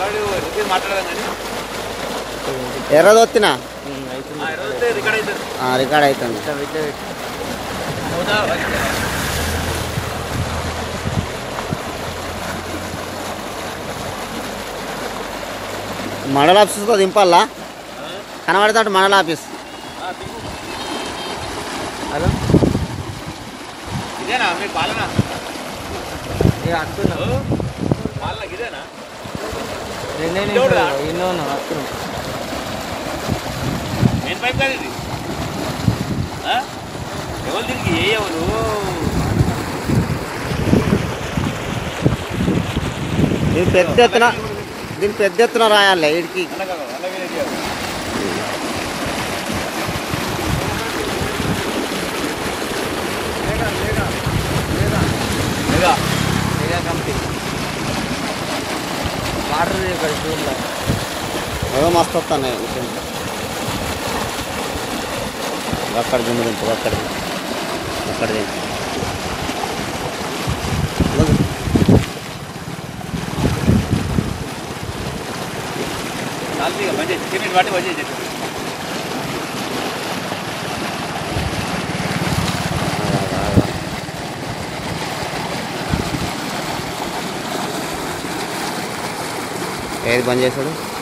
మాట్లాడదాం కానీ ఎర్రదొత్తిన ఆ, ఈరోజు వస్తే రికార్డ్ అవుతుంది రికార్డ్ అవుతుంది అవునా మండల ఆఫీస్తో దింపాలా కనబడతాడు మండల ఆఫీస్ హలో ఇదేనా మీ పాలన ఇక వస్తున్నాం ఓ, పాలన ఇదేనా రెండే ఎవడురా? నిమిషాలు ఎన్నో ఉన్నాం వస్తున్నాం మెయిన్ పైప్ కాదు ఇది ఆ? ఎవరు దీనికి ఏ ఎవరు దీని పెద్ద ఎత్తున దీని పెద్ద ఎత్తున రాయాలి వీడికి అలాగా అలాగే రెడీ అవ్వు. లేదా? మెగా కంపెనీ వాటర్ ఇక్కడ చూడలే ఏదో మస్తు వస్తున్నాయి విషయం అక్కడ దింపు దింపు అక్కడ దింపు. అక్కడ దింపు నాలుగు ఇక బంద్ చేసి సిమెంట్ వాటి బంద్ చేసి ఏది బంద్ చేశాడు